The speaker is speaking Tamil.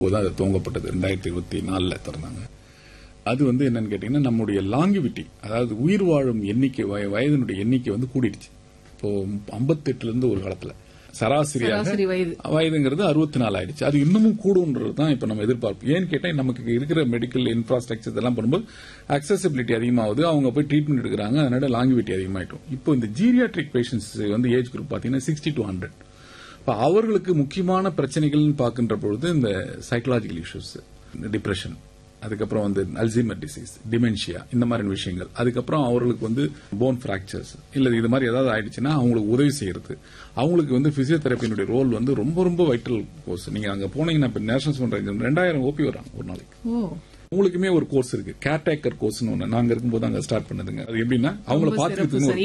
தான் அது துவங்கப்பட்டது ரெண்டாயிரத்தி இருபத்தி நாலுல திறந்தாங்க அது வந்து என்னன்னு கேட்டீங்கன்னா நம்முடைய லாங்கிவிட்டி அதாவது உயிர் வாழும் எண்ணிக்கை வய- வயதினுடைய எண்ணிக்கை வந்து கூடிடுச்சு இப்போ ஐம்பத்தெட்டுல இருந்து ஒரு காலத்துல சராசரியாக சராசரி வயது வயதுங்கிறது அறுபத்தி நாலு ஆயிடுச்சு அது இன்னமும் கூடும்ன்றது தான் இப்ப நம்ம எதிர்பார்ப்பு ஏன்னு கேட்டா நமக்கு இருக்கிற மெடிக்கல் இன்ஃப்ராஸ்ட்ரக்சர் இதெல்லாம் பண்ணும்போது அக்சசிபிலிட்டி அதிகமாகுது அவங்க போய் ட்ரீட்மெண்ட் எடுக்கிறாங்க அதனால லாங்கிவிட்டி அதிகமாயிட்டும் இப்போ இந்த ஜீரியாட்ரிக் பேஷன்ஸ் வந்து ஏஜ் குரூப் பாத்தீங்கன்னா சிக்ஸ்டி டு ஹண்ட்ரட் இப்ப அவர்களுக்கு முக்கியமான பிரச்சனைகள்னு பார்க்கின்ற பொழுது இந்த சைக்கலாஜிக்கல் இஷ்யூஸ் டிப்ரெஷன் அதுக்கப்புறம் வந்து அல்சைமர் டிசீஸ் டிமென்ஷியா இந்த மாதிரி விஷயங்கள் அதுக்கப்புறம் அவர்களுக்கு வந்து போன் பிராக்சர்ஸ் இல்ல இது மாதிரி ஏதாவது ஆயிடுச்சுன்னா அவங்களுக்கு உதவி செய்யறது அவங்களுக்கு வந்து பிசியோதெரப்பியினுடைய ரோல் வந்து ரொம்ப ரொம்ப வைட்டல் கோர்ஸ் நீங்க அங்க போனீங்கன்னா இப்ப நேஷனல் ரெண்டாயிரம் ஓபி வராங்க ஒரு நாளைக்கு ஓ உங்களுக்குமே ஒரு கோர்ஸ் இருக்கு கேர்டேக்கர் கோர்ஸ்னு ஒண்ணு நாங்க இருக்கும்போது அங்க ஸ்டார்ட் பண்ணதுங்க அது எப்படின்னா அவங்கள ரொம்ப சிறப்பு பாத்துக்கிறதுக்கு சார்